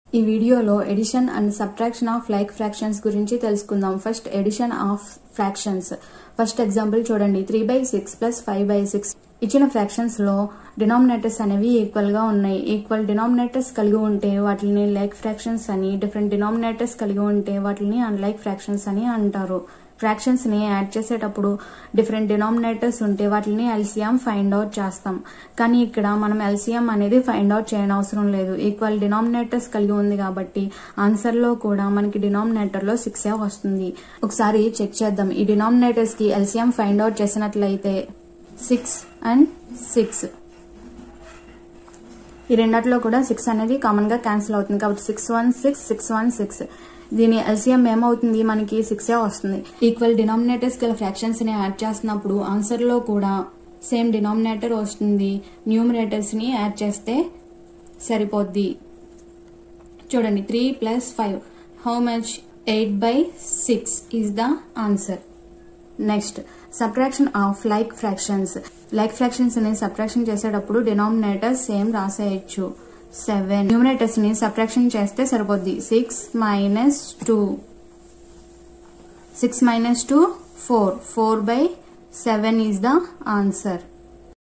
ఈ వీడియోలో addition and subtraction of like fractions గురించి తెలుసుకుందాం first addition of fractions first example చూడండి three by six plus five by six ఇచ్చిన fractions లో డినామినేటర్స్ అనేవి ఈక్వల్ గా ఉన్నాయి ఈక్వల్ డినామినేటర్స్ కలిగి ఉంటే వాటిని లైక్ ఫ్రాక్షన్స్ అని డిఫరెంట్ డినామినేటర్స్ కలిగి ఉంటే వాటిని అన్లైక్ ఫ్రాక్షన్స్ అని అంటారు ఫ్రాక్షన్స్ ని యాడ్ చేసేటప్పుడు డిఫరెంట్ డినామినేటర్స్ ఉంటే వాటిని ఎల్సిఎం ఫైండ్ అవుట్ చేస్తాం కానీ ఇక్కడ మనం ఎల్సిఎం అనేది ఫైండ్ అవుట్ చేయని అవసరం లేదు ఈక్వల్ డినామినేటర్స్ కలిగి ఉంది కాబట్టి ఆన్సర్ లో కూడా మనకి డినామినేటర్ లో సిక్స్ వస్తుంది ఒకసారి చెక్ చేద్దాం ఈ డినామినేటర్స్ కి ఎల్సిఎం ఫైండ్ అవుట్ చేసినట్లయితే సిక్స్ అండ్ సిక్స్ ఈ రెండిట్లో కూడా సిక్స్ అనేది కామన్ గా క్యాన్సిల్ అవుతుంది కాబట్టి six one six six one six దీని ఎల్సిఎం ఏమవుతుంది మనకి సిక్స్ వస్తుంది ఈక్వల్ డినామినేటర్స్ గల ఫ్రాక్షన్స్ ని యాడ్ చేస్తున్నప్పుడు ఆన్సర్ లో కూడా సేమ్ డినామినేటర్ వస్తుంది న్యూమినేటర్స్ ని యాడ్ చేస్తే సరిపోద్ది చూడండి three plus five how much eight by six is the answer next subtraction of like fractions like fractions ని సబ్ట్రాక్షన్ చేసేటప్పుడు డినామినేటర్ సేమ్ రాసేయచ్చు సెవెన్ న్యూమినేటర్స్ ని సబ్ట్రాక్షన్ చేస్తే సరిపోద్ది six minus two six minus two four four by seven is the answer